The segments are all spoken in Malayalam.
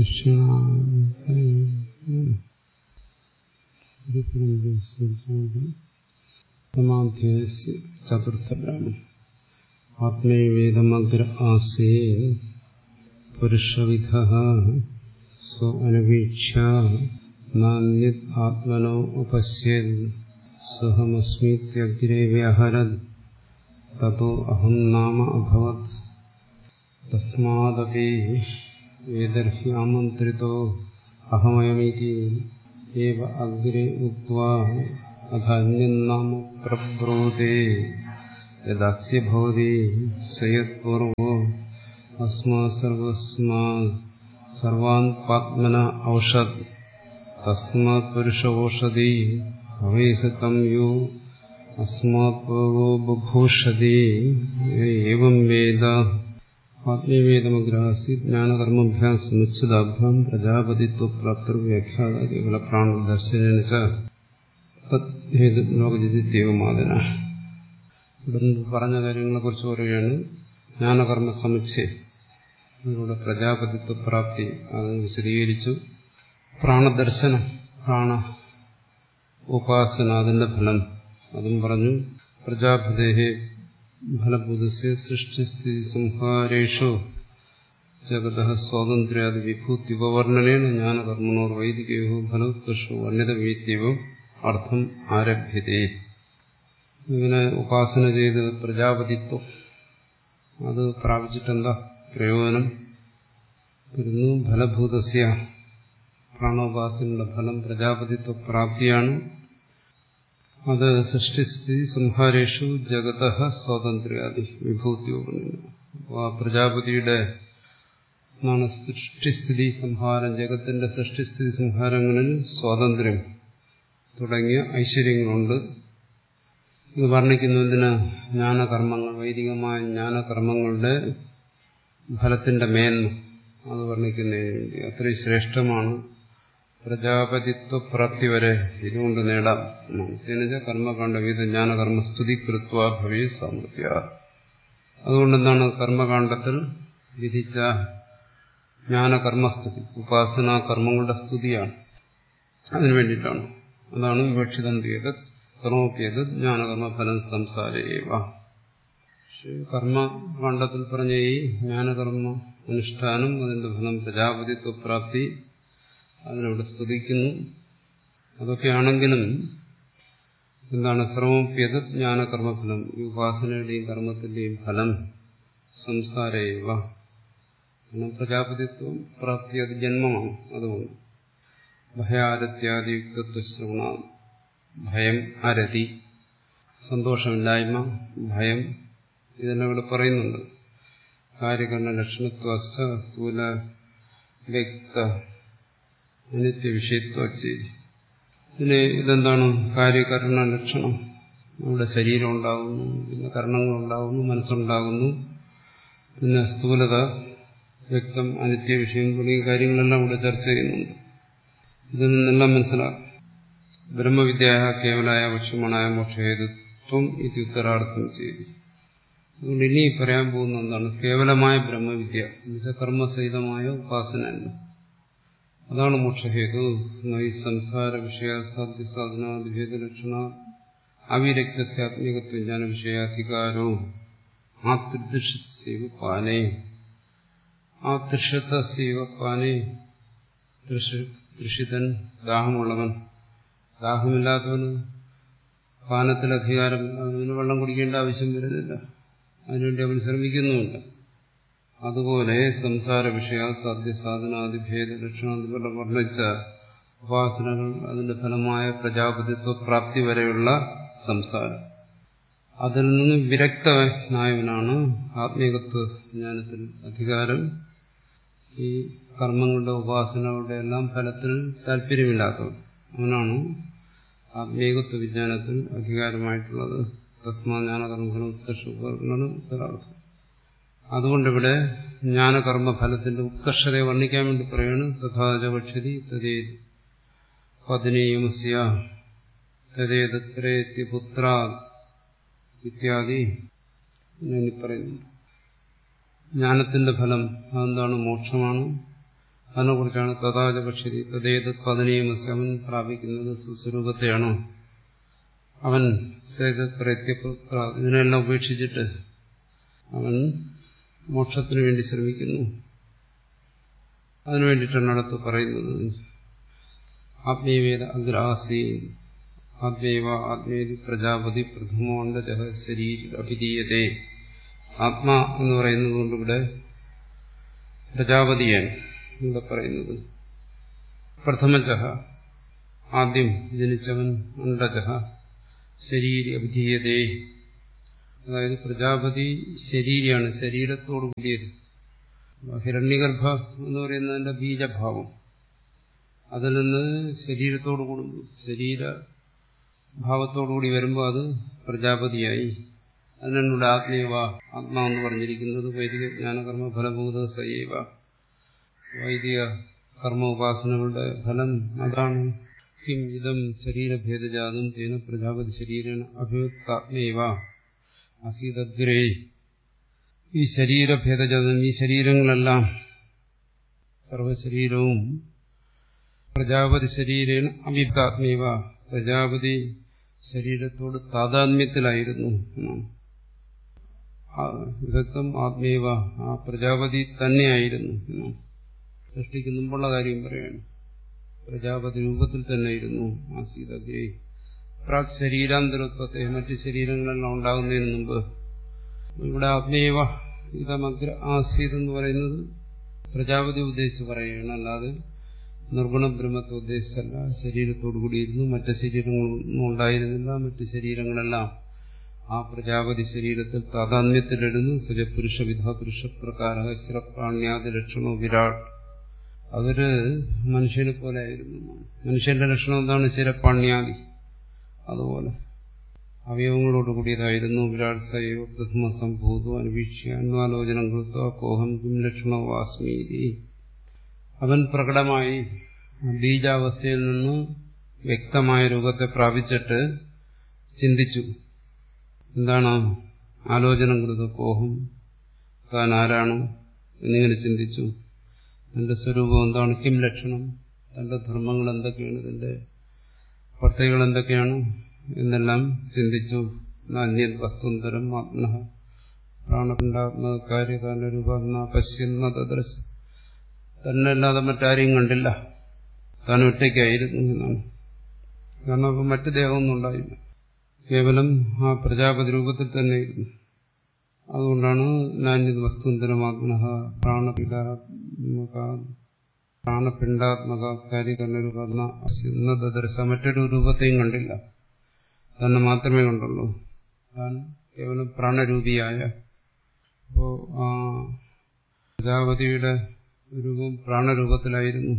ദക്ഷിണാധ്യായ ചതുർത്ഥ ബ്രാഹ്മൺ ആത്മൈവേദമഗ്ര ആസേ പുരുഷവിധ സ്വ അനുവീക്ഷ നാന്യത് ആത്മനോ ഉപശ്യത് സഹമസ്മീത്യഗ്രേ വ്യാഹരത് തതോ അഹം നാമ അഭവത് തസ്മാദപി വേദർഹി ആമന്ത്രിതോ അഹമയമിതി ഏവ അഗ്രേ ഉക്വാ അധന്യന്നാമ പ്രബ്രൂതേ യദസ്യ ഭവതി സയത്പൂർവോ അസ്മാ സർവസ്മാ സർവാൻ പാത്മന ഔഷധ് തസ്മാത് പുരുഷ ഓഷധി ഭവേസതം യോ അസ്മാത് ഭോഗോ ബഭൂഷതി ഏവം വേദ ആത്മീയവേദമഗ്രാസി ജ്ഞാനകർമ്മഭ്യാസമുച്ഛിതാഭ്യാം പ്രജാപതിത്വപ്രാപ്തിർവ്യാഖ്യാത കേവല പ്രാണദർശന ലോകജിത്യവുമാതന ഇവിടെ പറഞ്ഞ കാര്യങ്ങളെക്കുറിച്ച് പറയുകയാണ് ജ്ഞാനകർമ്മ സമുച്ചയം അതിലൂടെ പ്രജാപതിത്വപ്രാപ്തി അത് വിശദീകരിച്ചു പ്രാണദർശനം പ്രാണ ഉപാസന അതിന്റെ ഫലം അതും പറഞ്ഞു പ്രജാപതേ ഫലഭൂതസ്യ സൃഷ്ടിസ്ഥിതി സംഹാരേഷു ജഗത സ്വാതന്ത്ര്യാദി വിഭൂത്യുപവർണ്ണനേന ജ്ഞാനകർമ്മണോർ വൈദികയോ ഫലോത്കർഷോ അന്യതവീത്യവോ അർത്ഥം ആരഭ്യതേ ഇങ്ങനെ ഉപാസന ചെയ്ത് പ്രജാപതിത്വം അത് പ്രാപിച്ചിട്ടെന്താ പ്രയോജനം വരുന്നു ഫലഭൂതസ്യ പ്രാണോപാസനയുടെ ഫലം പ്രജാപതിത്വ പ്രാപ്തിയാണ് അത് സൃഷ്ടിസ്ഥിതി സംഹാരേഷു ജഗത സ്വാതന്ത്ര്യാദി വിഭൂത്യോപണിന് ആ പ്രജാപതിയുടെ എന്നാണ് സൃഷ്ടിസ്ഥിതി സംഹാരം ജഗത്തിന്റെ സൃഷ്ടിസ്ഥിതി സംഹാരങ്ങളിൽ സ്വാതന്ത്ര്യം തുടങ്ങിയ ഐശ്വര്യങ്ങളുണ്ട് ഇത് വർണ്ണിക്കുന്നതിന് ജ്ഞാനകർമ്മങ്ങൾ വൈദികമായ ജ്ഞാനകർമ്മങ്ങളുടെ ഫലത്തിന്റെ മേന്മ അത് വർണ്ണിക്കുന്നതിന് വേണ്ടി അത്രയും ശ്രേഷ്ഠമാണ് പ്രജാപതിത്വ പ്രാപ്തി വരെ ഇതുകൊണ്ട് നേടാം എന്നുവെച്ചാൽ കർമ്മകാണ്ഡ വീത ജ്ഞാനകർമ്മ സ്തുതി കൃത്വ ഭവേ സാമർഥ്യ അതുകൊണ്ടെന്താണ് കർമ്മകാണ്ഡത്തിൽ വിധിച്ച ജ്ഞാനകർമ്മസ്തുതി ഉപാസനാ കർമ്മങ്ങളുടെ സ്തുതിയാണ് അതിനു വേണ്ടിയിട്ടാണ് അതാണ് വിവക്ഷിതം ചെയ്ത് സർവോപ്യത് ജ്ഞാനകർമ്മ ഫലം സംസാരേവ കർമ്മകാണ്ഡത്തിൽ പറഞ്ഞ ഈ ജ്ഞാനകർമ്മ അനുഷ്ഠാനം അതിന്റെ ഫലം പ്രജാപതിത്വപ്രാപ്തി അതിനവിടെ സ്തുതിക്കുന്നു അതൊക്കെയാണെങ്കിലും എന്താണ് സർവോപ്യത് ജ്ഞാനകർമ്മഫലം ഈ ഉപാസനയുടെയും കർമ്മത്തിന്റെയും ഫലം സംസാരേവ പ്രജാപതിത്വം പ്രാപ്തി അത് ജന്മമാണ് അതുകൊണ്ട് ഭയാരത്യാദിയുക്തത്വ ശ്രവണ ഭയം അരതി സന്തോഷമില്ലായ്മ ഭയം ഇതെല്ലാം ഇവിടെ പറയുന്നുണ്ട് കാര്യകരണ ലക്ഷണത്വ സ്ഥൂല വ്യക്ത അനിത്യ വിഷയത്വ ചെയ്തി പിന്നെ ഇതെന്താണ് കാര്യകരണ ലക്ഷണം നമ്മുടെ ശരീരം ഉണ്ടാകുന്നു പിന്നെ കർണങ്ങളുണ്ടാകുന്നു മനസ്സുണ്ടാകുന്നു പിന്നെ സ്ഥൂലത വ്യക്തം അനിത്യ വിഷയം തുടങ്ങിയ കാര്യങ്ങളെല്ലാം ഇവിടെ ചർച്ച ചെയ്യുന്നുണ്ട് ഇതിൽ നിന്നെല്ലാം മനസ്സിലാക്കും ബ്രഹ്മവിദ്യ കേവലായ പക്ഷമാണായ മോക്ഷഹേതുത്വം ഇത് ഉത്തരാർത്ഥം ചെയ്തു അതുകൊണ്ട് ഇനി പറയാൻ പോകുന്ന എന്താണ് കേവലമായ ബ്രഹ്മവിദ്യ എന്നുവെച്ചാൽ കർമ്മസഹിതമായ ഉപാസന അല്ല അതാണ് മോക്ഷഹേതു ഈ സംസാര വിഷയ സാധ്യ സാധനാദിഭേദലക്ഷണ അവിരക്തസ്യാത്മികത്വ ജ്ഞാന വിഷയാധികാരോ ആ തൃദൃശീവ പാനേ ആ തൃഷത്തീവ പാനേ തൃഷിതൻ ദാഹമുള്ളവൻ ദാഹമില്ലാത്തവന് പാനത്തിൽ അധികാരം അവന് വെള്ളം കുടിക്കേണ്ട ആവശ്യം വരുന്നില്ല അതിനുവേണ്ടി അവൻ ശ്രമിക്കുന്നുമില്ല അതുപോലെ സംസാര വിഷയ സാധ്യ സാധനാദിഭേദ ലക്ഷണാദികളെ വർണ്ണിച്ച ഉപാസനകൾ അതിന്റെ ഫലമായ പ്രജാപതിത്വ പ്രാപ്തി വരെയുള്ള സംസാരം അതിൽ നിന്ന് വിരക്തനായവനാണ് ആത്മീകത്വ ജ്ഞാനത്തിൽ അധികാരം ഈ കർമ്മങ്ങളുടെ ഉപാസനകളുടെ എല്ലാം ഫലത്തിൽ താല്പര്യമില്ലാത്തവൻ അവനാണ് ആത്മീകത്വ വിജ്ഞാനത്തിൽ അധികാരമായിട്ടുള്ളത് തസ്മാജ്ഞാനകർമ്മഫലം ഉത്കർഷമാണ് ഉത്തരാർത്ഥം അതുകൊണ്ടിവിടെ ജ്ഞാനകർമ്മ ഫലത്തിന്റെ ഉത്കർഷതയെ വർണ്ണിക്കാൻ വേണ്ടി പറയാണ് തഥാചപക്ഷതി തതേ പതിനീയമസ്യ തതേതത്രേത്തി പുത്ര ഇത്യാദി ഇനി പറയുന്നു ജ്ഞാനത്തിന്റെ ഫലം അതെന്താണ് മോക്ഷമാണ് അതിനെക്കുറിച്ചാണ് തഥാച പക്ഷി തദ്ദേത് പതനീയമസ് അവൻ പ്രാപിക്കുന്നത് സുസ്വരൂപത്തെയാണോ അവൻ പ്രത്യപുത്ര ഇതിനെല്ലാം ഉപേക്ഷിച്ചിട്ട് അവൻ മോക്ഷത്തിനു വേണ്ടി ശ്രമിക്കുന്നു അതിനു വേണ്ടിയിട്ടാണ് അടുത്ത് പറയുന്നത് ആത്മീയവേദ അഗ്രാസി ആത്മേവ ആത്മേതി പ്രജാപതി പ്രഥമോണ്ടജ ശരീര അഭിധീയതേ ആത്മാ എന്ന് പറയുന്നത് കൊണ്ട് ഇവിടെ പ്രജാപതിയാണ് ഇവിടെ പറയുന്നത് പ്രഥമജ ആദ്യം ജനിച്ചവൻ അണ്ടജ ശരീര അഭിധീയതേ അതായത് പ്രജാപതി ശരീരമാണ് ശരീരത്തോടു കൂടിയത് ഹിരണ്യഗർഭ എന്ന് പറയുന്നതിന്റെ ബീജഭാവം അതിൽ നിന്ന് ശരീരത്തോടു കൂടുന്നു ശരീര ഭാവത്തോടുകൂടി വരുമ്പോൾ അത് പ്രജാപതിയായി അതിനുള്ള ആത്മീയവ ആത്മാ എന്ന് പറഞ്ഞിരിക്കുന്നത് വൈദിക ജ്ഞാനകർമ്മ ഫലഭൂത സൈവ വൈദിക കർമ്മ ഉപാസനകളുടെ ഫലം അതാണ് കിം ഇതം ശരീരഭേദജാതം തേന പ്രജാപതി ശരീരേണ അഭിവക്താത്മേവ അസീതഗ്രേ ഈ ശരീരഭേദജാതം ഈ ശരീരങ്ങളെല്ലാം സർവശരീരവും പ്രജാപതി ശരീരേണ അഭിപ്താത്മീവ പ്രജാപതി ശരീരത്തോട് താതാത്മ്യത്തിലായിരുന്നു വിദഗ്ധം ആത്മീവ ആ പ്രജാപതി തന്നെയായിരുന്നു സൃഷ്ടിക്ക് മുമ്പുള്ള കാര്യം പറയാണ് പ്രജാപതി രൂപത്തിൽ തന്നെ ഇരുന്നു ആ സീതഗ്രേ പ്രാക് ശരീരാന്തരത്വത്തെ മറ്റ് ശരീരങ്ങളെല്ലാം ഉണ്ടാകുന്നതിന് മുമ്പ് ഇവിടെ ആത്മീയവ ഇതമഗ്ര ആസീത് എന്ന് പറയുന്നത് പ്രജാപതി ഉദ്ദേശിച്ച് പറയുകയാണ് അല്ലാതെ നിർഗുണ ബ്രഹ്മത്തെ ഉദ്ദേശിച്ചല്ല ശരീരത്തോടു കൂടിയിരുന്നു മറ്റ് ശരീരങ്ങളൊന്നും ഉണ്ടായിരുന്നില്ല മറ്റ് ശരീരങ്ങളെല്ലാം ആ പ്രജാപതി ശരീരത്തിൽ താതാത്മ്യത്തിലിടുന്നു സുജപുരുഷ വിധാപുരുഷ പ്രകാര ശിരപ്രാണ്യാദി ലക്ഷണോ വിരാട് അതൊരു മനുഷ്യനെ പോലെ ആയിരുന്നു മനുഷ്യന്റെ ലക്ഷണം എന്താണ് ശിരപ്പാണ്യാദി അതുപോലെ അവയവങ്ങളോട് കൂടിയതായിരുന്നു വിരാട് സൈവ പ്രഥമ സംഭൂതോ അനുവീക്ഷ്യ അന്വാലോചനം കൃത്വ കോഹം കിം ലക്ഷണോ വാസ്മീതി അവൻ പ്രകടമായി ബീജാവസ്ഥയിൽ നിന്ന് വ്യക്തമായ രൂപത്തെ പ്രാപിച്ചിട്ട് ചിന്തിച്ചു എന്താണ് ആലോചനം കൃത കോഹം താൻ ആരാണ് എന്നിങ്ങനെ ചിന്തിച്ചു തന്റെ സ്വരൂപം എന്താണ് കിം ലക്ഷണം തന്റെ ധർമ്മങ്ങൾ എന്തൊക്കെയാണ് തന്റെ പ്രത്യേകകൾ എന്തൊക്കെയാണ് എന്നെല്ലാം ചിന്തിച്ചു അന്യത് വസ്തുന്തരം ആത്മ പ്രാണപിണ്ടാത്മക കാര്യകാലരൂപ പശ്യന്ന തദ്രശ തന്നല്ലാതെ മറ്റാരെയും കണ്ടില്ല താൻ ഒറ്റയ്ക്കായിരുന്നു എന്നാണ് കാരണം അപ്പം മറ്റു ദേഹമൊന്നും ഉണ്ടായില്ല കേവലം ആ പ്രജാപതി രൂപത്തിൽ തന്നെ ഇരുന്നു അതുകൊണ്ടാണ് നാന്യത് വസ്തുന്തരമാത്മന പ്രാണപിടാത്മക പ്രാണപിണ്ടാത്മക കാര്യകരണരൂപ ദർശ മറ്റൊരു രൂപത്തെയും കണ്ടില്ല തന്നെ മാത്രമേ കണ്ടുള്ളൂ താൻ കേവലം പ്രാണരൂപിയായ അപ്പോ ആ പ്രജാപതിയുടെ രൂപം പ്രാണരൂപത്തിലായിരുന്നു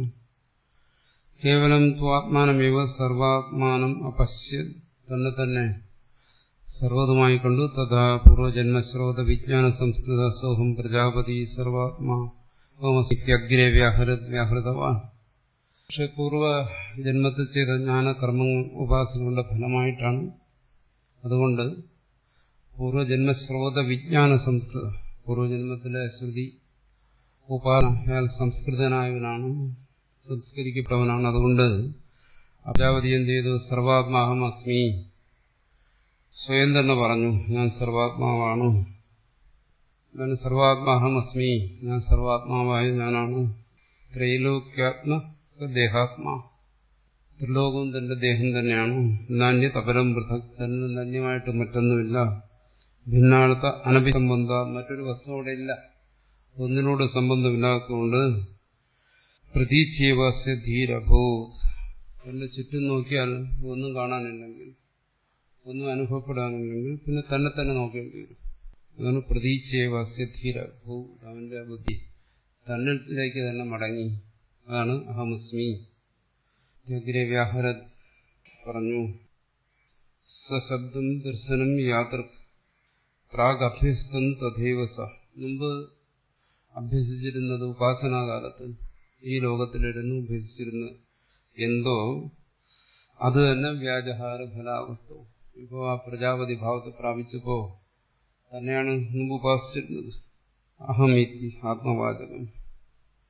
കേവലം ത്വാത്മാനമേവ സർവാത്മാനം അപശ്യ തന്നെ തന്നെ സർവതുമായി കണ്ടു തഥാ പൂർവജന്മശ്രോത വിജ്ഞാന സംസ്കൃത സോഹം പ്രജാപതി സർവാത്മാ ഓമസിത്യഗ്രേ വ്യാഹൃത് വ്യാഹൃതവാൻ പക്ഷെ പൂർവ്വ ജന്മത്തിൽ ചെയ്ത ജ്ഞാനകർമ്മ ഉപാസനകളുടെ ഫലമായിട്ടാണ് അതുകൊണ്ട് പൂർവ്വജന്മശ്രോത വിജ്ഞാന സംസ്കൃത പൂർവ്വജന്മത്തിലെ ശ്രുതി ഉപാസനയാൽ സംസ്കൃതനായവനാണ് സംസ്കരിക്കപ്പെട്ടവനാണ് അതുകൊണ്ട് പ്രജാപതി എന്ത് ചെയ്തു സർവാത്മാഹം അസ്മി സ്വയം തന്നെ പറഞ്ഞു ഞാൻ സർവാത്മാവാണ് ഞാൻ സർവാത്മാഹം അസ്മി ഞാൻ സർവാത്മാവായ ഞാനാണ് ത്രൈലോക്യാത്മ ദേഹാത്മാ ത്രിലോകവും തന്റെ ദേഹം തന്നെയാണ് നാന്യ തപരം പൃഥക് തന്നെ ധന്യമായിട്ട് മറ്റൊന്നുമില്ല ഭിന്നാർത്ഥ അനഭിസംബന്ധ മറ്റൊരു വസ്തു അവിടെ ഇല്ല ഒന്നിനോട് സംബന്ധമില്ലാത്തതുകൊണ്ട് പ്രതീക്ഷേവാസ്യ ധീരഭൂ എന്റെ ചുറ്റും നോക്കിയാൽ ഒന്നും കാണാനില്ലെങ്കിൽ ഒന്നും അനുഭവപ്പെടാനില്ലെങ്കിൽ പിന്നെ തന്നെ തന്നെ നോക്കേണ്ടി വരും അതാണ് പ്രതീക്ഷേവാസ്യ ധീരഭൂ അവന്റെ ബുദ്ധി തന്നിലേക്ക് തന്നെ മടങ്ങി അതാണ് അഹമസ്മി വ്യാഹര പറഞ്ഞു സശബ്ദം ദർശനം യാത്ര പ്രാഗ് അഭ്യസ്തം തഥൈവ സ മുമ്പ് അഭ്യസിച്ചിരുന്നത് ഉപാസനാകാലത്ത് ഈ ലോകത്തിലിരുന്ന് അഭ്യസിച്ചിരുന്ന എന്തോ അത് തന്നെ വ്യാജഹാര ഫലാവസ്ഥ ഇപ്പോ ആ പ്രജാപതി ഭാവത്തെ പ്രാപിച്ചപ്പോ തന്നെയാണ് മുമ്പ് ഉപാസിച്ചിരുന്നത് അഹമിത്തി ആത്മവാചകം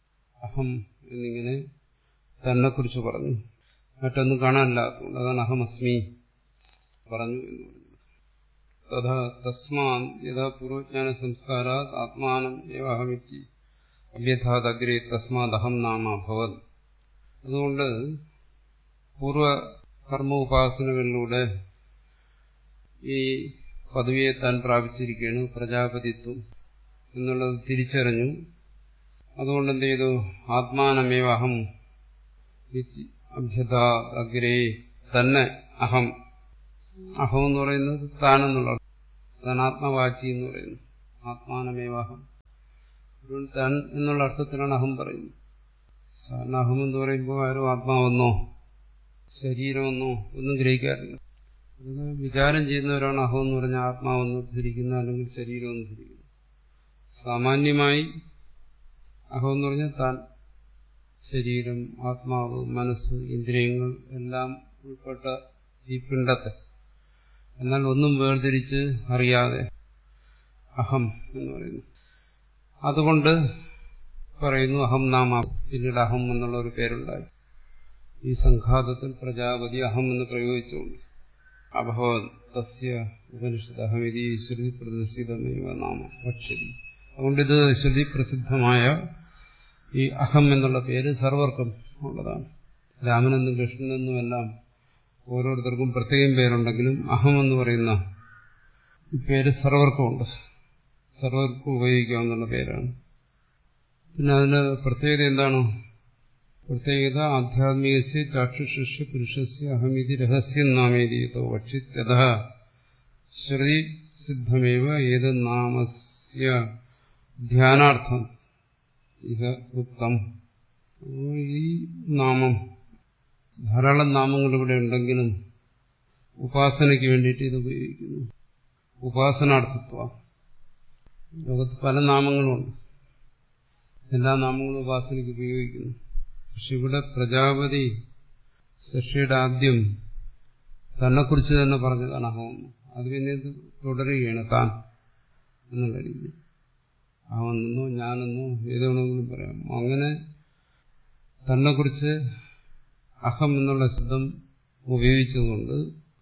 അഹം എന്നിങ്ങനെ തന്നെക്കുറിച്ച് പറഞ്ഞു മറ്റൊന്നും കാണാനില്ലാത്തതുകൊണ്ട് അതാണ് അഹമസ്മി പറഞ്ഞു എന്ന് പറഞ്ഞു തഥാ തസ്മാ യഥാ പൂർവജ്ഞാന സംസ്കാരാത് ആത്മാനം ഏവ അഹമിത്തി അഭ്യഥാദഗ്രേ തസ്മാത് അഹം നാമ ഭവത് അതുകൊണ്ട് പൂർവ കർമ്മ ഉപാസനകളിലൂടെ ഈ പദവിയെ താൻ പ്രാപിച്ചിരിക്കുകയാണ് പ്രജാപതിത്വം എന്നുള്ളത് തിരിച്ചറിഞ്ഞു അതുകൊണ്ട് എന്ത് ചെയ്തു ആത്മാനമേവ അഹം അഭ്യത അഗ്രേ തന്നെ അഹം അഹം എന്ന് പറയുന്നത് താനെന്നുള്ള അതാണ് ആത്മവാചി എന്ന് പറയുന്നത് ആത്മാനമേവാഹം താൻ എന്നുള്ള അർത്ഥത്തിലാണ് അഹം പറയുന്നത് സാധാരണ അഹം എന്ന് പറയുമ്പോൾ ആരും ആത്മാവെന്നോ ശരീരമെന്നോ ഒന്നും ഗ്രഹിക്കാറില്ല അത് വിചാരം ചെയ്യുന്നവരാണ് അഹം എന്ന് പറഞ്ഞ ആത്മാവെന്ന് ധരിക്കുന്ന അല്ലെങ്കിൽ ശരീരമെന്ന് ധരിക്കുന്നത് സാമാന്യമായി അഹം എന്ന് പറഞ്ഞാൽ താൻ ശരീരം ആത്മാവ് മനസ്സ് ഇന്ദ്രിയങ്ങൾ എല്ലാം ഉൾപ്പെട്ട ഈ പിണ്ടത്തെ എന്നാൽ ഒന്നും വേർതിരിച്ച് അറിയാതെ അഹം എന്ന് പറയുന്നു അതുകൊണ്ട് പറയുന്നു അഹം നാമ പിന്നീട് അഹം എന്നുള്ള ഒരു പേരുണ്ടായി ഈ സംഘാതത്തിൽ പ്രജാപതി അഹം എന്ന് പ്രയോഗിച്ചുകൊണ്ട് അഭവത് തസ്യ ഉപനിഷത്ത് അഹമിതി ശ്രുതി പ്രദർശിതമേവ നാമ ഭക്ഷതി അതുകൊണ്ടിത് ശ്രുതി പ്രസിദ്ധമായ ഈ അഹം എന്നുള്ള പേര് സർവർക്കും ഉള്ളതാണ് രാമനെന്നും കൃഷ്ണനെന്നും എല്ലാം ഓരോരുത്തർക്കും പ്രത്യേകം പേരുണ്ടെങ്കിലും അഹം എന്ന് പറയുന്ന ഈ പേര് സർവർക്കും ഉണ്ട് സർവർക്കും ഉപയോഗിക്കാവുന്ന പേരാണ് പിന്നെ അതിന് പ്രത്യേകത എന്താണ് പ്രത്യേകത ആധ്യാത്മിക ചാക്ഷുഷ പുരുഷസ്യ അഹമിതി രഹസ്യം നാമേതിയതോ വക്ഷിത്യത ശ്രുതി സിദ്ധമേവ ഏത് നാമസ്യ ധ്യാനാർത്ഥം ഇത് ഉക്തം ഈ നാമം ധാരാളം നാമങ്ങൾ ഇവിടെ ഉണ്ടെങ്കിലും ഉപാസനയ്ക്ക് വേണ്ടിയിട്ട് ഇത് ഉപയോഗിക്കുന്നു ഉപാസനാർത്ഥത്വ ലോകത്ത് പല നാമങ്ങളുമുണ്ട് എല്ലാ നാമങ്ങളും ഉപാസനയ്ക്ക് ഉപയോഗിക്കുന്നു പക്ഷെ ഇവിടെ പ്രജാപതി സൃഷ്ടിയുടെ ആദ്യം തന്നെക്കുറിച്ച് തന്നെ പറഞ്ഞതാണ് അഹം അത് പിന്നെ ഇത് തുടരുകയാണ് താൻ എന്നുള്ള രീതി അവനെന്നോ ഞാനെന്നോ ഏതാണെങ്കിലും പറയാം അങ്ങനെ തന്നെക്കുറിച്ച് അഹം എന്നുള്ള ശബ്ദം ഉപയോഗിച്ചതുകൊണ്ട്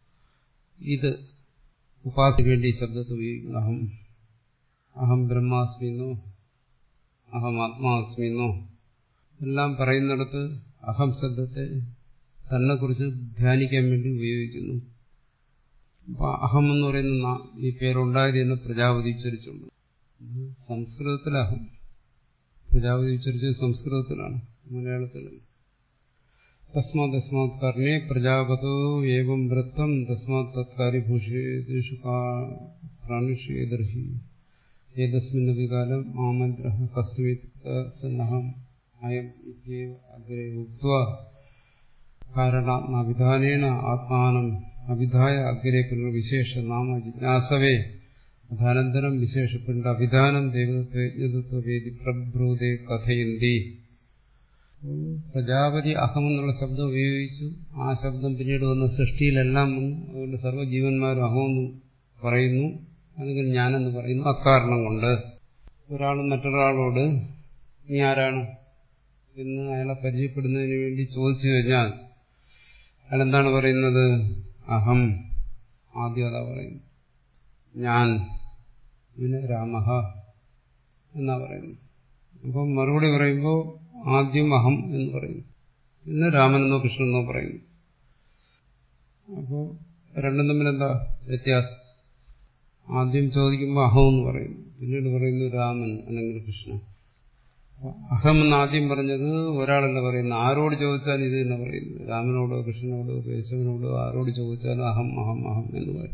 ഇത് ഉപാസിക്ക് വേണ്ടി ഈ ശബ്ദത്തെ ഉപയോഗിക്കുന്നു അഹം അഹം ബ്രഹ്മാസ്മി എന്നോ അഹം ആത്മാസ്മി എന്നോ എല്ലാം പറയുന്നിടത്ത് അഹം ശബ്ദത്തെ തന്നെക്കുറിച്ച് ധ്യാനിക്കാൻ വേണ്ടി ഉപയോഗിക്കുന്നു അപ്പൊ അഹം എന്ന് പറയുന്ന ഈ പേരുണ്ടായത് എന്ന് പ്രജാപതി ഉച്ചരിച്ചുണ്ട് സംസ്കൃതത്തിൽ അഹം പ്രജാപതി ഉച്ചരിച്ചത് സംസ്കൃതത്തിലാണ് മലയാളത്തിലല്ല തസ്മാത് തസ്മാത് കർണേ പ്രജാപതോ ഏവം വൃത്തം തസ്മാത് തത്കാര്യഭൂഷേഷു പ്രാണിഷേദർഹി ഏതസ്മിന്നപി കാലം ആമന്ത്ര കസ്തുമിത്തസന്നഹം അയം ഇത്യേവ അഗ്രേ ഉക്ത്വ കാരണാത്മാവിധാനേന ആത്മാനം അവിധായ അഗ്രേ പുനർവിശേഷ നാമ ജിജ്ഞാസവേ അധാനന്തരം വിശേഷപ്പെട്ട അഭിധാനം ദേവതത്വവേദി പ്രബ്രൂതേ കഥയന്തി പ്രജാപതി അഹം എന്നുള്ള ശബ്ദം ഉപയോഗിച്ചു ആ ശബ്ദം പിന്നീട് വന്ന സൃഷ്ടിയിലെല്ലാം വന്നു അതുകൊണ്ട് സർവ്വജീവന്മാരും അഹമെന്ന് പറയുന്നു അല്ലെങ്കിൽ ഞാനെന്ന് പറയുന്നു അക്കാരണം കൊണ്ട് ഒരാൾ മറ്റൊരാളോട് നീ ആരാണ് എന്ന് അയാളെ പരിചയപ്പെടുന്നതിന് വേണ്ടി ചോദിച്ചു കഴിഞ്ഞാൽ അയാൾ എന്താണ് പറയുന്നത് അഹം ആദ്യം അതാ പറയുന്നു ഞാൻ പിന്നെ രാമഹ എന്നാ പറയുന്നു അപ്പം മറുപടി പറയുമ്പോൾ ആദ്യം അഹം എന്ന് പറയുന്നു പിന്നെ രാമനെന്നോ കൃഷ്ണനെന്നോ പറയുന്നു അപ്പോൾ രണ്ടും തമ്മിൽ എന്താ വ്യത്യാസം ആദ്യം ചോദിക്കുമ്പോൾ അഹം എന്ന് പറയുന്നു പിന്നീട് പറയുന്നു രാമൻ അല്ലെങ്കിൽ കൃഷ്ണൻ അഹം എന്ന് ആദ്യം പറഞ്ഞത് ഒരാളല്ല പറയുന്നത് ആരോട് ചോദിച്ചാലും ഇത് തന്നെ പറയുന്നു രാമനോടോ കൃഷ്ണനോടോ കേശവനോടോ ആരോട് ചോദിച്ചാലും അഹം അഹം അഹം എന്ന് പറയും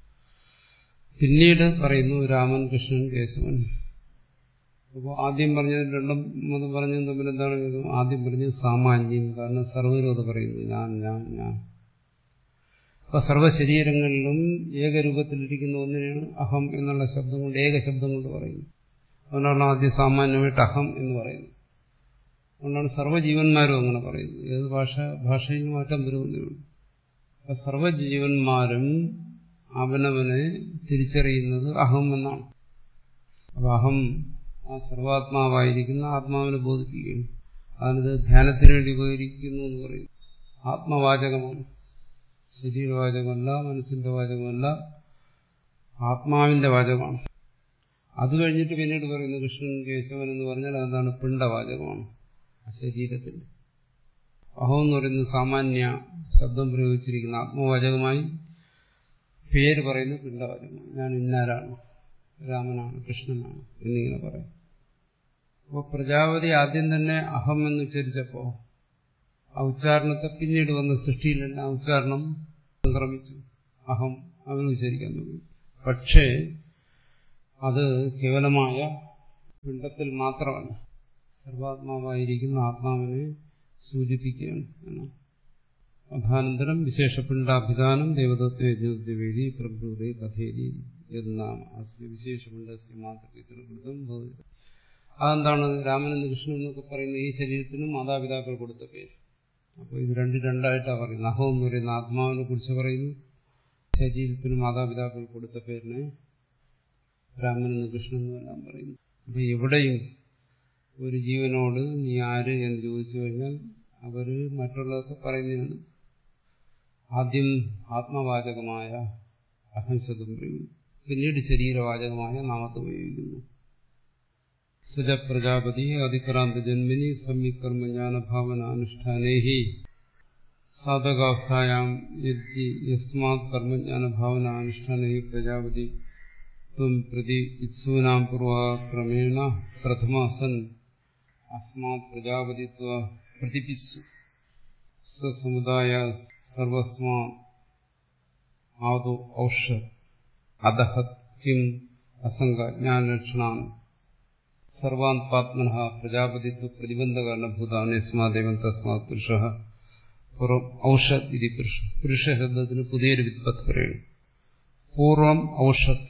പിന്നീട് പറയുന്നു രാമൻ കൃഷ്ണൻ കേശവൻ അപ്പോൾ ആദ്യം പറഞ്ഞത് രണ്ടും മൂന്നും പറഞ്ഞതും തമ്മിൽ എന്താണ് ആദ്യം പറഞ്ഞത് സാമാന്യം കാരണം സർവരും അത് പറയുന്നു ഞാൻ ഞാൻ ഞാൻ അപ്പൊ സർവ്വശരീരങ്ങളിലും ഏകരൂപത്തിലിരിക്കുന്ന ഒന്നിനാണ് അഹം എന്നുള്ള ശബ്ദം കൊണ്ട് ഏക ശബ്ദം കൊണ്ട് പറയുന്നത് അതുകൊണ്ടാണ് ആദ്യം സാമാന്യമായിട്ട് അഹം എന്ന് പറയുന്നത് അതുകൊണ്ടാണ് സർവ്വജീവന്മാരും അങ്ങനെ പറയുന്നത് ഏത് ഭാഷ ഭാഷയിൽ മാറ്റം വരുമെന്നുള്ളൂ അപ്പൊ സർവ്വജീവന്മാരും അവനവനെ തിരിച്ചറിയുന്നത് അഹം എന്നാണ് അപ്പൊ അഹം ആ സർവാത്മാവായിരിക്കുന്ന ആത്മാവിനെ ബോധിപ്പിക്കുകയാണ് അതിനത് ധ്യാനത്തിന് വേണ്ടി ഉപകരിക്കുന്നു എന്ന് പറയുന്നു ആത്മവാചകമാണ് ശരീരവാചകമല്ല മനസ്സിന്റെ വാചകമല്ല ആത്മാവിന്റെ വാചകമാണ് അത് കഴിഞ്ഞിട്ട് പിന്നീട് പറയുന്നു കൃഷ്ണൻ കേശവൻ എന്ന് പറഞ്ഞാൽ അതെന്താണ് പിണ്ടവാചകമാണ് ആ ശരീരത്തിന്റെ അഹം എന്ന് പറയുന്നത് സാമാന്യ ശബ്ദം പ്രയോഗിച്ചിരിക്കുന്ന ആത്മവാചകമായി പേര് പറയുന്ന പിണ്ടവാചകമാണ് ഞാൻ ഇന്നാരാണ് രാമനാണ് കൃഷ്ണനാണ് എന്നിങ്ങനെ പറയും അപ്പോൾ പ്രജാപതി ആദ്യം തന്നെ അഹം എന്ന് ഉച്ചരിച്ചപ്പോ ആ ഉച്ചാരണത്തെ പിന്നീട് വന്ന സൃഷ്ടിയിലെല്ലാം ആ ഉച്ചാരണം സംക്രമിച്ചു അഹം അവൻ ഉച്ചരിക്കാൻ തുടങ്ങി പക്ഷേ അത് കേവലമായ പിണ്ടത്തിൽ മാത്രമല്ല സർവാത്മാവായിരിക്കുന്ന ആത്മാവിനെ സൂചിപ്പിക്കുകയാണ് എന്നാണ് അഥാനന്തരം വിശേഷപിണ്ടാഭിധാനം ദേവതത്വ ജ്യോതിവേദി പ്രഭൃതി കഥേരി എന്നാം അസ്യ വിശേഷപിണ്ടസ്യ മാത്രം ഭവതി അതെന്താണ് രാമനെന്ന് കൃഷ്ണൻ എന്നൊക്കെ പറയുന്ന ഈ ശരീരത്തിന് മാതാപിതാക്കൾ കൊടുത്ത പേര് അപ്പോൾ ഇത് രണ്ട് രണ്ടായിട്ടാണ് പറയുന്നത് അഹം എന്ന് പറയുന്ന ആത്മാവിനെ കുറിച്ച് പറയുന്നു ശരീരത്തിന് മാതാപിതാക്കൾ കൊടുത്ത പേരിനെ രാമനെന്ന് കൃഷ്ണൻ എന്നെല്ലാം പറയുന്നു അപ്പൊ എവിടെയും ഒരു ജീവനോട് നീ ആര് എന്ന് ചോദിച്ചു കഴിഞ്ഞാൽ അവര് മറ്റുള്ളതൊക്കെ പറയുന്നതിന് ആദ്യം ആത്മവാചകമായ അഹംശതം പറയും പിന്നീട് ശരീരവാചകമായ നാമത്തെ ഉപയോഗിക്കുന്നു സുജ പ്രജാപതി അതിക്രാന്ത ജന്മിനി സമ്യകർമ്മജ്ഞാനഭാവന അനുഷ്ഠാനേഹി സാധകാവസ്ഥായാം യസ്മാത് കർമ്മജ്ഞാനഭാവന അനുഷ്ഠാനേ പ്രജാപതി ത്വം പ്രതി ഇത്സൂനാം പൂർവക്രമേണ പ്രഥമ സൻ അസ്മാത് പ്രജാപതിത്വ പ്രതിപിസ്സു സ്വസമുദായ സർവസ്മാ ആദോ ഔഷ അദഹത് കിം അസംഗജ്ഞാനലക്ഷണാൻ സർവാൻ പാത്മന പ്രജാപതിത്വ പ്രതിബന്ധകാരണഭൂതാണ് യസ്മാദേവൻ തസ്മാത് പുരുഷ പൂർവം ഔഷത് ഇത് പുരുഷ പുരുഷ ശബ്ദത്തിന് പുതിയൊരു വിത്പത്ത് പറയുന്നു പൂർവം ഔഷത്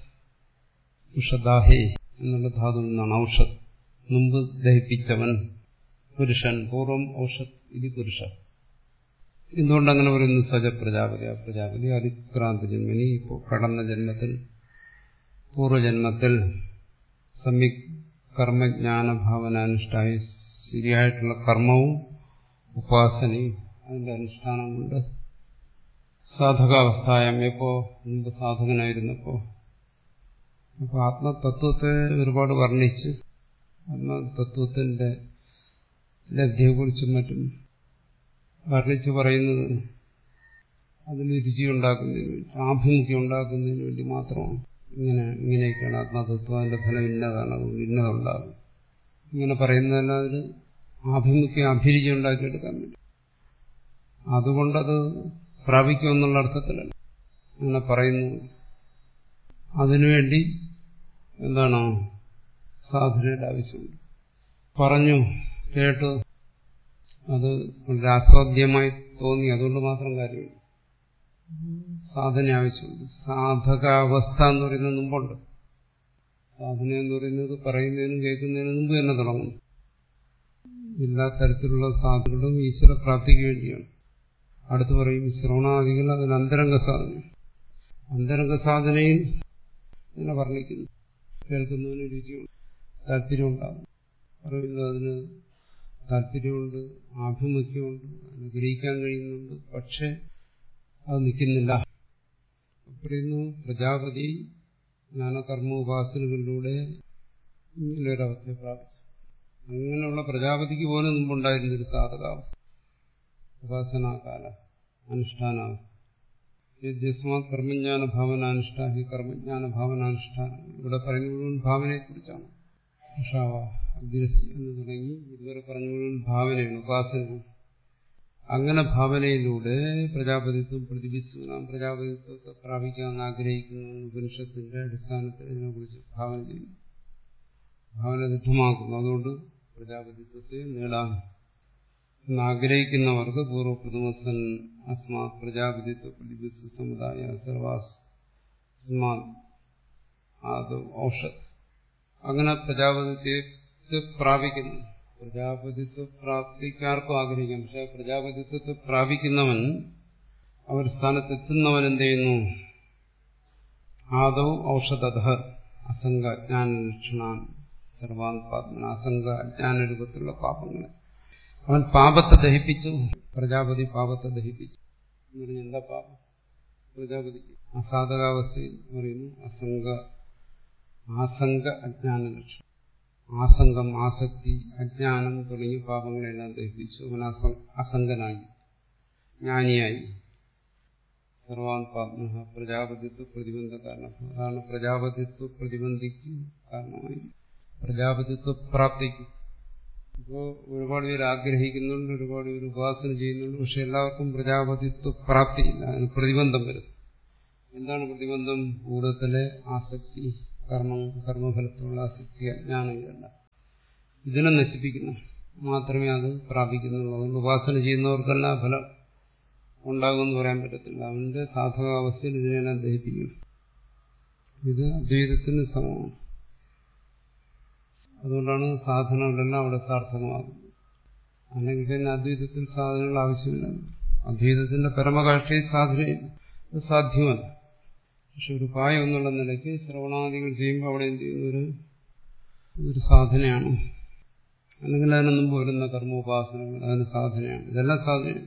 ഉഷദാഹേ എന്നുള്ള ധാതു നിന്നാണ് ഔഷത് മുമ്പ് ദഹിപ്പിച്ചവൻ പുരുഷൻ പൂർവം ഔഷത് ഇത് പുരുഷ എന്തുകൊണ്ട് അങ്ങനെ പറയുന്നു സജ പ്രജാപതി ആ പ്രജാപതി അതിക്രാന്ത ജന്മനി ഇപ്പോൾ കടന്ന ജന്മത്തിൽ പൂർവജന്മത്തിൽ സമ്യക് കർമ്മജ്ഞാനഭാവനാനുഷ്ഠായി ശരിയായിട്ടുള്ള കർമ്മവും ഉപാസനയും അതിന്റെ അനുഷ്ഠാനം കൊണ്ട് സാധകാവസ്ഥായം എപ്പോ മുമ്പ് സാധകനായിരുന്നപ്പോ അപ്പൊ ആത്മതത്വത്തെ ഒരുപാട് വർണ്ണിച്ച് ആത്മതത്വത്തിന്റെ ലബ്ധിയെക്കുറിച്ചും മറ്റും വർണ്ണിച്ച് പറയുന്നത് അതിന് രുചി ഉണ്ടാക്കുന്നതിന് വേണ്ടി ആഭിമുഖ്യം ഉണ്ടാക്കുന്നതിന് വേണ്ടി മാത്രമാണ് ഇങ്ങനെ ഇങ്ങനെയൊക്കെയാണ് ആത്മതത്വം അതിന്റെ ഫലം ഇന്നതാണ് അതുകൊണ്ട് ഇന്നതുണ്ടാകും ഇങ്ങനെ പറയുന്നതല്ല അതിന് ആഭിമുഖ്യം അഭിരുചി ഉണ്ടാക്കിയെടുക്കാൻ വേണ്ടി അതുകൊണ്ടത് പ്രാപിക്കുമെന്നുള്ള അർത്ഥത്തിലല്ല അങ്ങനെ പറയുന്നു അതിനുവേണ്ടി എന്താണ് സാധനയുടെ ആവശ്യമുണ്ട് പറഞ്ഞു കേട്ടു അത് വളരെ ആസ്വാദ്യമായി തോന്നി അതുകൊണ്ട് മാത്രം കാര്യമില്ല സാധന ആവശ്യമുണ്ട് സാധകാവസ്ഥ എന്ന് പറയുന്നത് മുമ്പുണ്ട് സാധന എന്ന് പറയുന്നത് പറയുന്നതിനും കേൾക്കുന്നതിനും മുമ്പ് തന്നെ തുടങ്ങുന്നു എല്ലാ തരത്തിലുള്ള സാധനകളും ഈശ്വര പ്രാപ്തിക്ക് വേണ്ടിയാണ് അടുത്ത് പറയും ശ്രവണാദികൾ അതിന് അന്തരംഗ സാധന അന്തരംഗ സാധനയിൽ ഇങ്ങനെ വർണ്ണിക്കുന്നു കേൾക്കുന്നതിന് രുചിയുണ്ട് താല്പര്യമുണ്ടാകും പറയുന്നത് അതിന് താല്പര്യമുണ്ട് ആഭിമുഖ്യമുണ്ട് അതിന് ഗ്രഹിക്കാൻ കഴിയുന്നുണ്ട് പക്ഷെ അത് നിൽക്കുന്നില്ല പറയുന്നു പ്രജാപതി ജ്ഞാനകർമ്മ ഉപാസനകളിലൂടെ ഇങ്ങനൊരവസ്ഥയെ പ്രാപിച്ചു അങ്ങനെയുള്ള പ്രജാപതിക്ക് പോലും മുമ്പുണ്ടായിരുന്നൊരു സാധകാവസ്ഥ ഉപാസനാകാല അനുഷ്ഠാനാവസ്ഥ യസ്മാത് കർമ്മജ്ഞാന ഭാവനാനുഷ്ഠാഹി കർമ്മജ്ഞാന ഭാവനാനുഷ്ഠാനം ഇവിടെ പറയുന്ന മുഴുവൻ ഭാവനയെക്കുറിച്ചാണ് ഉഷാവ അഗ്രസി എന്ന് തുടങ്ങി ഇതുവരെ പറഞ്ഞ മുഴുവൻ ഭാവനയാണ് ഉപാസനയാണ് അങ്ങനെ ഭാവനയിലൂടെ പ്രജാപതിത്വം പ്രതിപിച്ചു നാം പ്രജാപതിത്വത്തെ പ്രാപിക്കാൻ ആഗ്രഹിക്കുന്നു ഉപനിഷത്തിന്റെ അടിസ്ഥാനത്തിൽ ഇതിനെക്കുറിച്ച് ഭാവന ചെയ്യുന്നു ഭാവന ദൃഢമാക്കുന്നു അതുകൊണ്ട് പ്രജാപതിത്വത്തെ നേടാൻ എന്നാഗ്രഹിക്കുന്നവർക്ക് പൂർവ്വപ്രഥമസൻ അസ്മാ പ്രജാപതിത്വ പ്രതിപിച്ചു സമുദായ സർവാസ്മാ ആദോ ഔഷധ് അങ്ങനെ പ്രജാപതിത്വത്തെ പ്രാപിക്കുന്നു പ്രജാപതിത്വ പ്രാപ്തിക്കാർക്കും ആഗ്രഹിക്കാം പക്ഷെ പ്രജാപതിത്വത്തെ പ്രാപിക്കുന്നവൻ അവർ സ്ഥാനത്തെത്തുന്നവൻ എന്ത് ചെയ്യുന്നു ആദൗ ഔഷധ അസംഗ അജ്ഞാന ലക്ഷണാൻ സർവാൻ പാത്മന അസംഗ അജ്ഞാന രൂപത്തിലുള്ള പാപങ്ങളെ അവൻ പാപത്തെ ദഹിപ്പിച്ചു പ്രജാപതി പാപത്തെ ദഹിപ്പിച്ചു എന്ന് പറഞ്ഞാൽ എന്താ പാപം പ്രജാപതിക്ക് അസാധകാവസ്ഥയിൽ പറയുന്നു അസംഗ ആസംഗ അജ്ഞാന ലക്ഷണം ആസംഗം ആസക്തി അജ്ഞാനം തുടങ്ങിയ പാപങ്ങളെല്ലാം ദഹിപ്പിച്ചു അവൻ അസംഗനായി ജ്ഞാനിയായി സർവാൻ പാത്മ പ്രജാപതിത്വ പ്രതിബന്ധ കാരണം അതാണ് പ്രജാപതിത്വ പ്രതിബന്ധിക്ക് കാരണമായി പ്രജാപതിത്വ പ്രാപ്തിക്ക് ഇപ്പോൾ ഒരുപാട് പേര് ആഗ്രഹിക്കുന്നുണ്ട് ഒരുപാട് പേര് ഉപാസന ചെയ്യുന്നുണ്ട് പക്ഷെ എല്ലാവർക്കും പ്രജാപതിത്വ പ്രാപ്തിയില്ല അതിന് പ്രതിബന്ധം വരും എന്താണ് പ്രതിബന്ധം ഭൂതത്തിലെ ആസക്തി കർമ്മം കർമ്മഫലത്തിലുള്ള ആസക്തി അജ്ഞാനം ഇതല്ല ഇതിനെ നശിപ്പിക്കുന്നു മാത്രമേ അത് പ്രാപിക്കുന്നുള്ളൂ അതുകൊണ്ട് ഉപാസന ചെയ്യുന്നവർക്കെല്ലാം ഫലം ഉണ്ടാകുമെന്ന് പറയാൻ പറ്റത്തില്ല അവന്റെ സാധകാവസ്ഥയിൽ ഇതിനെല്ലാം ദഹിപ്പിക്കുന്നു ഇത് അദ്വൈതത്തിന് സമമാണ് അതുകൊണ്ടാണ് സാധനങ്ങളെല്ലാം അവിടെ സാർത്ഥകമാകുന്നത് അല്ലെങ്കിൽ പിന്നെ അദ്വൈതത്തിൽ സാധനങ്ങൾ ആവശ്യമില്ല അദ്വൈതത്തിന്റെ പരമകാഷ്ഠയിൽ സാധനയില്ല അത് സാധ്യമല്ല പക്ഷെ ഒരു പായം എന്നുള്ള നിലയ്ക്ക് ശ്രവണാദികൾ ചെയ്യുമ്പോൾ അവിടെ എന്ത് ചെയ്യുന്ന ഒരു ഒരു സാധനയാണ് അല്ലെങ്കിൽ അതിന് മുമ്പ് വരുന്ന കർമ്മോപാസനകൾ അതിന് സാധനയാണ് ഇതെല്ലാം സാധനയാണ്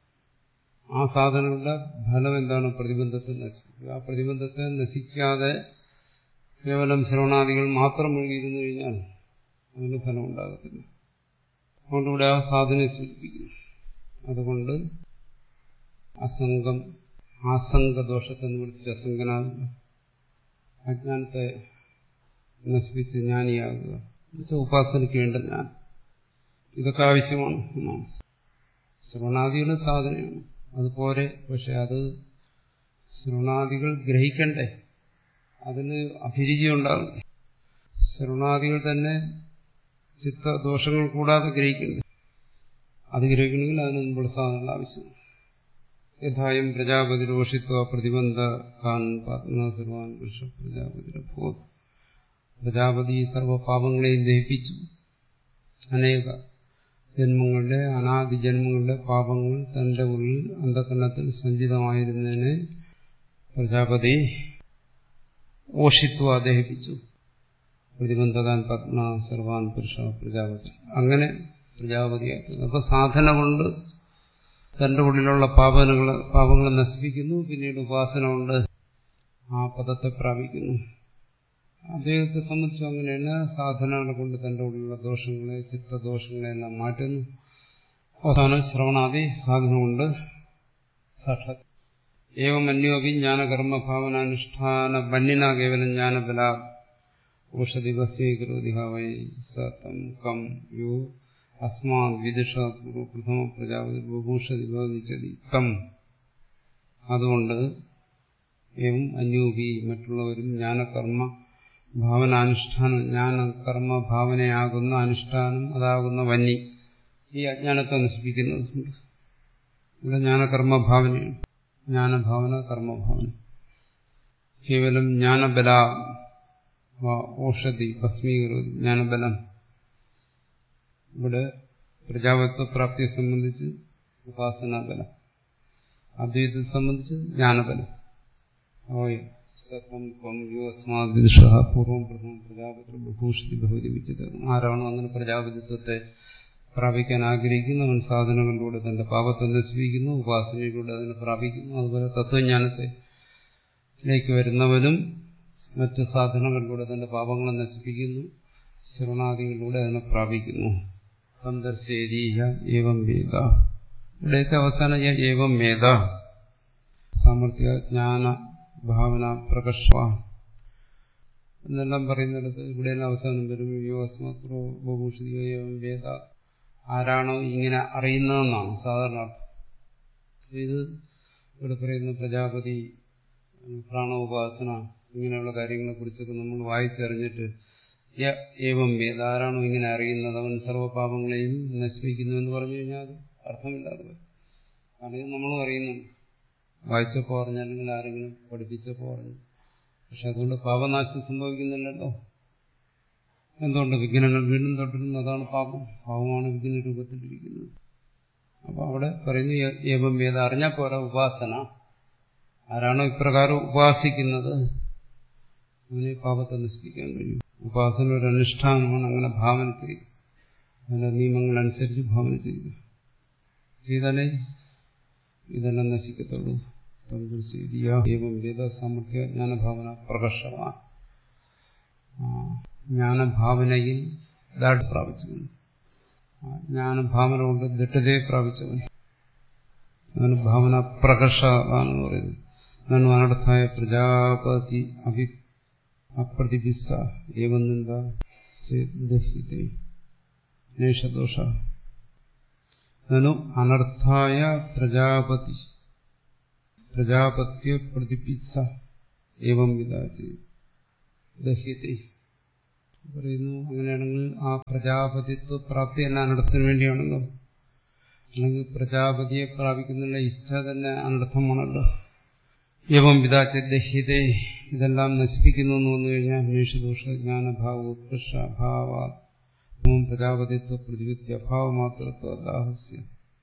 ആ സാധനങ്ങളുടെ ഫലം എന്താണ് പ്രതിബന്ധത്തെ നശിപ്പിക്കുക ആ പ്രതിബന്ധത്തെ നശിക്കാതെ കേവലം ശ്രവണാദികൾ മാത്രം മുഴുകിയിരുന്നു കഴിഞ്ഞാൽ അതിന് ഫലം ഉണ്ടാകത്തില്ല അതുകൊണ്ട് ഇവിടെ ആ സാധനയെ സൂചിപ്പിക്കുന്നു അതുകൊണ്ട് അസംഗം ആസംഗദോഷത്തെ നിവർത്തിച്ച് അസംഗനാകുക അജ്ഞാനത്തെ നശിപ്പിച്ച് ജ്ഞാനിയാകുക എന്നുവെച്ചാൽ ഉപാസനയ്ക്ക് വേണ്ട ഞാൻ ഇതൊക്കെ ആവശ്യമാണ് എന്നാണ് ശ്രവണാദികളും സാധനയാണ് അതുപോലെ പക്ഷെ അത് ശ്രവണാദികൾ ഗ്രഹിക്കണ്ടേ അതിന് അഭിരുചി ഉണ്ടാകും ശ്രവണാദികൾ തന്നെ ചിത്തദോഷങ്ങൾ കൂടാതെ ഗ്രഹിക്കണ്ടേ അത് ഗ്രഹിക്കണമെങ്കിൽ അതിന് മുമ്പുള്ള സാധനങ്ങൾ ആവശ്യമാണ് യഥായം പ്രജാപതി രോഷിത്വ പ്രതിബന്ധ കാൻ സർവാൻ പുരുഷ പ്രജാപതി പ്രജാപതി സർവപാപങ്ങളെയും ദഹിപ്പിച്ചു അനേക ജന്മങ്ങളുടെ അനാദി ജന്മങ്ങളുടെ പാപങ്ങൾ തന്റെ ഉള്ളിൽ അന്ധകരണത്തിൽ സഞ്ചിതമായിരുന്നതിനെ പ്രജാപതി ഓഷിത്വ ദഹിപ്പിച്ചു പ്രതിബന്ധകാൻ പത്മ സർവാൻ പുരുഷ പ്രജാപതി അങ്ങനെ പ്രജാപതിയാക്കുന്നു അപ്പൊ സാധന കൊണ്ട് തന്റെ ഉള്ളിലുള്ള പാപനങ്ങൾ പാപങ്ങളെ നശിപ്പിക്കുന്നു പിന്നീട് ഉപാസന കൊണ്ട് ആ പദത്തെ പ്രാപിക്കുന്നു അദ്ദേഹത്തെ സംബന്ധിച്ച് അങ്ങനെയാണ് സാധനകളെ കൊണ്ട് തന്റെ ഉള്ളിലുള്ള ദോഷങ്ങളെ ചിത്തദോഷങ്ങളെല്ലാം മാറ്റുന്നു അവസാനം ശ്രവണാദി സാധന കൊണ്ട് സാക്ഷാത് ഏവം അന്യോപി ജ്ഞാനകർമ്മഭാവനാനുഷ്ഠാന ബന്യന കേവലം ജ്ഞാനബല ഔഷധി ഭസ്മീകരോതി വൈ സതം കം യോ അസ്മാത് വിദുഷ പ്രഥമ പ്രജാപതി ബഭൂഷതി ഭവിച്ചതി കം അതുകൊണ്ട് ഏവം അന്യോപി മറ്റുള്ളവരും ജ്ഞാനകർമ്മ ഭാവനാനുഷ്ഠാനം ജ്ഞാന കർമ്മ ഭാവനയാകുന്ന അനുഷ്ഠാനം അതാകുന്ന വന്നി ഈ അജ്ഞാനത്തെ നശിപ്പിക്കുന്നുണ്ട് ഇവിടെ ജ്ഞാനകർമ്മ ഭാവനയാണ് ജ്ഞാനഭാവന കർമ്മഭാവന കേവലം ജ്ഞാനബല ഓഷധി ഭസ്മീകരോധി ജ്ഞാനബലം ഇവിടെ പ്രജാപത്വ പ്രാപ്തിയെ സംബന്ധിച്ച് ഉപാസനാബലം അദ്വൈതത്തെ സംബന്ധിച്ച് ജ്ഞാനബലം ഓയ സത്വം ത്വം യോ അസ്മാദിഷ പൂർവം പ്രഥമം പ്രജാപതി ബഹൂഷതി ഭവതി വിചിത ആരാണോ അങ്ങനെ പ്രജാപതിത്വത്തെ പ്രാപിക്കാൻ ആഗ്രഹിക്കുന്നവൻ സാധനങ്ങളിലൂടെ തന്റെ പാപത്തെ നശിപ്പിക്കുന്നു ഉപാസനയിലൂടെ അതിനെ പ്രാപിക്കുന്നു അതുപോലെ തത്വജ്ഞാനത്തെ ലേക്ക് വരുന്നവനും മറ്റു സാധനങ്ങളിലൂടെ തന്റെ പാപങ്ങളെ നശിപ്പിക്കുന്നു ശ്രവണാദികളിലൂടെ അതിനെ പ്രാപിക്കുന്നു സന്ദർശേരീഹ ഏവം വേദ ഇവിടേക്ക് അവസാനം ഞാൻ ഏവം വേദ സാമർഥ്യ ജ്ഞാന ഭാവന പ്രകർഷ എന്നെല്ലാം പറയുന്നിടത്ത് ഇവിടെ അവസാനം വരും യോ അസ്മത്രോ ബഹുഷിയോ ഏവം വേദ ആരാണോ ഇങ്ങനെ അറിയുന്നതെന്നാണ് സാധാരണ അർത്ഥം ഇത് ഇവിടെ പറയുന്ന പ്രജാപതി പ്രാണോപാസന ഇങ്ങനെയുള്ള കാര്യങ്ങളെ കുറിച്ചൊക്കെ നമ്മൾ വായിച്ചറിഞ്ഞിട്ട് ഏവം വേദ ആരാണോ ഇങ്ങനെ അറിയുന്നത് അവൻ സർവ്വപാപങ്ങളെയും നശിപ്പിക്കുന്നു എന്ന് പറഞ്ഞു കഴിഞ്ഞാൽ അത് അർത്ഥമില്ലാതെ വരും കാരണം ഇത് നമ്മളും അറിയുന്നുണ്ട് വായിച്ചപ്പോൾ പറഞ്ഞു അല്ലെങ്കിൽ ആരെങ്കിലും പഠിപ്പിച്ചപ്പോൾ പറഞ്ഞു പക്ഷെ അതുകൊണ്ട് പാപനാശം സംഭവിക്കുന്നില്ലല്ലോ എന്തുകൊണ്ട് വിഘ്നങ്ങൾ വീണ്ടും തുടരുന്നു അതാണ് പാപം പാപമാണ് വിഘ്ന രൂപത്തിലിരിക്കുന്നത് അപ്പൊ അവിടെ പറയുന്നു ഏവം വേദ അറിഞ്ഞാൽ പോരാ ഉപാസന ആരാണോ ഇപ്രകാരം ഉപാസിക്കുന്നത് അവന് പാപത്തെ നശിപ്പിക്കാൻ കഴിയും ഉപാസന ഒരു അനുഷ്ഠാനമാണ് അങ്ങനെ ഭാവന ചെയ്യും അതിന്റെ നിയമങ്ങളനുസരിച്ച് ഭാവന ചെയ്യുക ചെയ്താലേ ഇതെല്ലാം നശിക്കത്തുള്ളൂ ഏവം വേദ സാമർഥ്യ ജ്ഞാനഭാവന പ്രകർഷമാണ് ജ്ഞാനഭാവനയിൽ ദാഡ് പ്രാപിച്ചവൻ ജ്ഞാനഭാവന കൊണ്ട് ദൃഢതയെ പ്രാപിച്ചവൻ അവന് ഭാവന പ്രകർഷ എന്ന് പറയുന്നത് എന്നാണ് അനർത്ഥായ പ്രജാപതി അഭി അപ്രതിപിസ ഏവം നിന്ദ നേഷദോഷ നനു അനർത്ഥായ പ്രജാപതി പ്രജാപത്യ പ്രതിപിസ ഏവം വിധാചി ദഹ്യത്തെ പറയുന്നു അങ്ങനെയാണെങ്കിൽ ആ പ്രജാപതിത്വ പ്രാപ്തി എല്ലാം അനർത്ഥത്തിന് വേണ്ടിയാണല്ലോ അല്ലെങ്കിൽ പ്രജാപതിയെ പ്രാപിക്കുന്നുള്ള ഇച്ഛ തന്നെ അനർത്ഥമാണല്ലോ ഏവം വിധാച്ച ദഹ്യത്തെ ഇതെല്ലാം നശിപ്പിക്കുന്നു എന്ന് വന്നു കഴിഞ്ഞാൽ അന്വേഷദോഷ ജ്ഞാനഭാവ ഉത്കർഷ അഭാവ പ്രജാപതിത്വ പ്രതിവിധ്യ അഭാവ മാത്രത്വ ദാഹസ്യ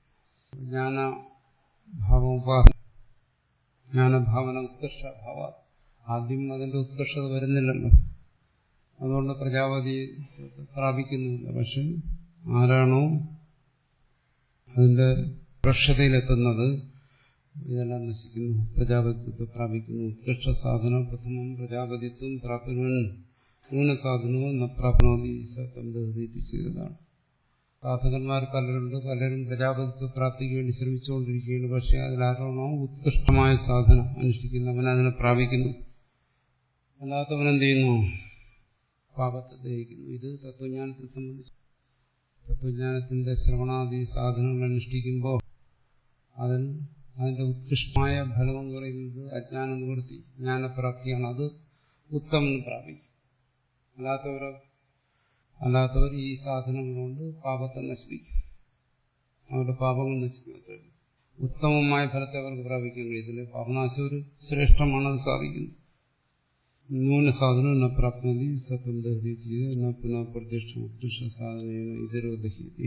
ജ്ഞാനഭാവ ഉപാസന ജ്ഞാനഭാവന ഉത്കർഷ അഭാവ ആദ്യം അതിന്റെ ഉത്കർഷത വരുന്നില്ലല്ലോ അതുകൊണ്ട് പ്രജാപതി പ്രാപിക്കുന്നില്ല പക്ഷെ ആരാണോ അതിന്റെ പ്രക്ഷതയിലെത്തുന്നത് ഇതെല്ലാം നശിക്കുന്നു പ്രജാപതിത്വത്തെ പ്രാപിക്കുന്നു ഉത്കൃഷ്ട സാധന പ്രഥമം പ്രജാപതിത്വം പ്രാപ്നുവൻ ന്യൂനസാധനവും ന പ്രാപ്നോതി സത്യം ചെയ്തതാണ് സാധകന്മാർ പലരുണ്ട് പലരും പ്രജാപതിത്വ പ്രാപ്തിക്ക് വേണ്ടി ശ്രമിച്ചുകൊണ്ടിരിക്കുകയാണ് പക്ഷെ അതിലാരണോ ഉത്കൃഷ്ടമായ സാധന അനുഷ്ഠിക്കുന്നവൻ അതിനെ പ്രാപിക്കുന്നു അല്ലാത്തവൻ എന്ത് ചെയ്യുന്നു പാപത്തെ ദഹിക്കുന്നു ഇത് തത്വജ്ഞാനത്തെ സംബന്ധിച്ച് തത്വജ്ഞാനത്തിന്റെ ശ്രവണാദി സാധനങ്ങൾ അനുഷ്ഠിക്കുമ്പോൾ അതിൽ അതിന്റെ ഉത്കൃഷ്ടമായ ഫലം എന്ന് പറയുന്നത് അജ്ഞാന നിവൃത്തി ജ്ഞാനപ്രാപ്തിയാണ് അത് ഉത്തമം പ്രാപിക്കും അല്ലാത്തവരോ അല്ലാത്തവർ ഈ സാധനങ്ങൾ കൊണ്ട് പാപത്തെ നശിപ്പിക്കും അവരുടെ പാപങ്ങൾ നശിപ്പിക്കും ഉത്തമമായ ഫലത്തെ അവർക്ക് പ്രാപിക്കാൻ കഴിയത്തില്ല പാപനാശം ഒരു ശ്രേഷ്ഠമാണ് അത് സാധിക്കുന്നത് ന്യൂന സാധനം ന പ്രാപ്തി സത്യം ദഹതി ചെയ്ത് ന പുനഃ പ്രത്യക്ഷ ഉത്കൃഷ്ട സാധന ഇതരോ ദഹ്യതി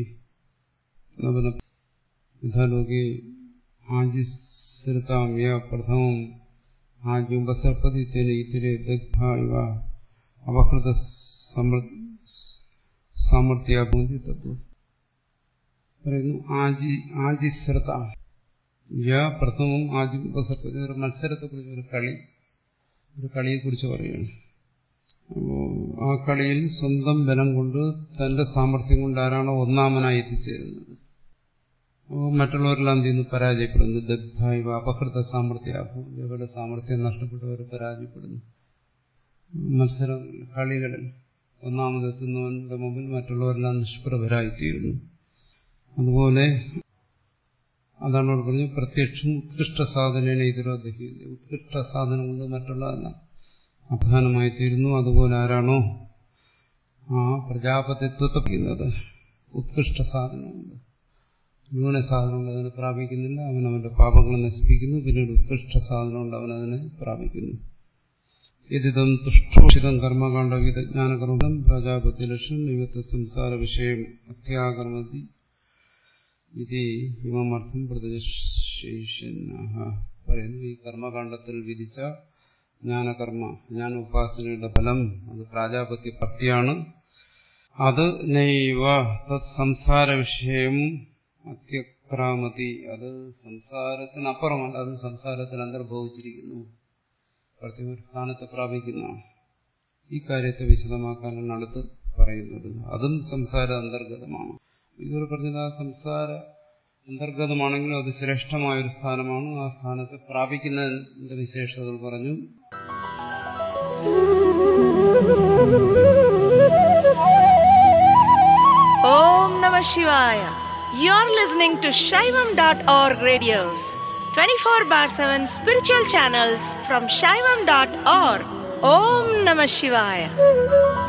യഥാലോകെ ആജിശ്രിതാം യ പ്രഥമം ആജുപസർപ്പതി തേന ഇതരെ ദഗ്ധ ഇവ അപഹൃത സാമർഥ്യാഭൂതി തത്വം പറയുന്നു ആജി ആജിശ്രത യ പ്രഥമം ആജുപസർപ്പതി ഒരു മത്സരത്തെക്കുറിച്ച് ഒരു കളി ഒരു കളിയെക്കുറിച്ച് പറയുകയാണ് ആ കളിയിൽ സ്വന്തം ബലം കൊണ്ട് തന്റെ സാമർഥ്യം കൊണ്ട് ആരാണോ ഒന്നാമനായി എത്തിച്ചേരുന്നത് അപ്പോൾ മറ്റുള്ളവരെല്ലാം എന്ത് ചെയ്യുന്നു പരാജയപ്പെടുന്നു ദഗ്ധായി അപകൃത സാമർഥ്യാകും ഇവരുടെ സാമർഥ്യം നഷ്ടപ്പെട്ടവർ പരാജയപ്പെടുന്നു മത്സരം കളികളിൽ ഒന്നാമതെത്തുന്നവന്റെ മുമ്പിൽ മറ്റുള്ളവരെല്ലാം നിഷ്പ്രഭരായിത്തീരുന്നു അതുപോലെ അതാണ് അവിടെ പറഞ്ഞു പ്രത്യക്ഷം ഉത്കൃഷ്ട സാധനേന ഇതിരോ ദഹിക്കുന്നത് ഉത്കൃഷ്ട സാധനം കൊണ്ട് മറ്റുള്ളതെല്ലാം അപ്രധാനമായി തീരുന്നു അതുപോലെ ആരാണോ ആ പ്രജാപതിത്വത്തെ പറയുന്നത് ഉത്കൃഷ്ട സാധനമുണ്ട് ന്യൂന സാധനമുണ്ട് അതിനെ പ്രാപിക്കുന്നില്ല അവൻ അവന്റെ പാപങ്ങളെ നശിപ്പിക്കുന്നു പിന്നീട് ഉത്കൃഷ്ട സാധനമുണ്ട് അവൻ അതിനെ പ്രാപിക്കുന്നു യതിതം തുഷ്ടോഷിതം കർമ്മകാണ്ഡ വിജ്ഞാനകർമ്മം പ്രജാപതി ലക്ഷ്യം നിമിത്ത സംസാര വിഷയം അത്യാകർമ്മതി ഇത് ഹിമമർത്ഥം പ്രതിശേഷ്യനാഹ പറയുന്നു ഈ കർമ്മകാണ്ഡത്തിൽ വിധിച്ച ജ്ഞാനകർമ്മ ജ്ഞാന ഉപാസനയുടെ ഫലം അത് പ്രാജാപത്യ ഭക്തിയാണ് അത് നൈവ തത് സംസാര വിഷയം അത്യക്രാമതി അത് സംസാരത്തിനപ്പുറമല്ല അത് സംസാരത്തിൽ അന്തർഭവിച്ചിരിക്കുന്നു പ്രത്യേക ഒരു സ്ഥാനത്തെ പ്രാപിക്കുന്നതാണ് ഈ കാര്യത്തെ വിശദമാക്കാനാണ് അടുത്ത് പറയുന്നത് അതും സംസാര അന്തർഗതമാണ് ഇതുവരെ പറഞ്ഞത് ആ സംസാര അന്തർഗതമാണെങ്കിലും അത് ശ്രേഷ്ഠമായ ഒരു സ്ഥാനമാണ് ആ സ്ഥാനത്തെ പ്രാപിക്കുന്നതിന്റെ വിശേഷതകൾ പറഞ്ഞു Om Namah Shivaya. You're listening to Shaivam.org radios, 24 bar 7 spiritual channels from Shaivam.org. Om Namah Shivaya.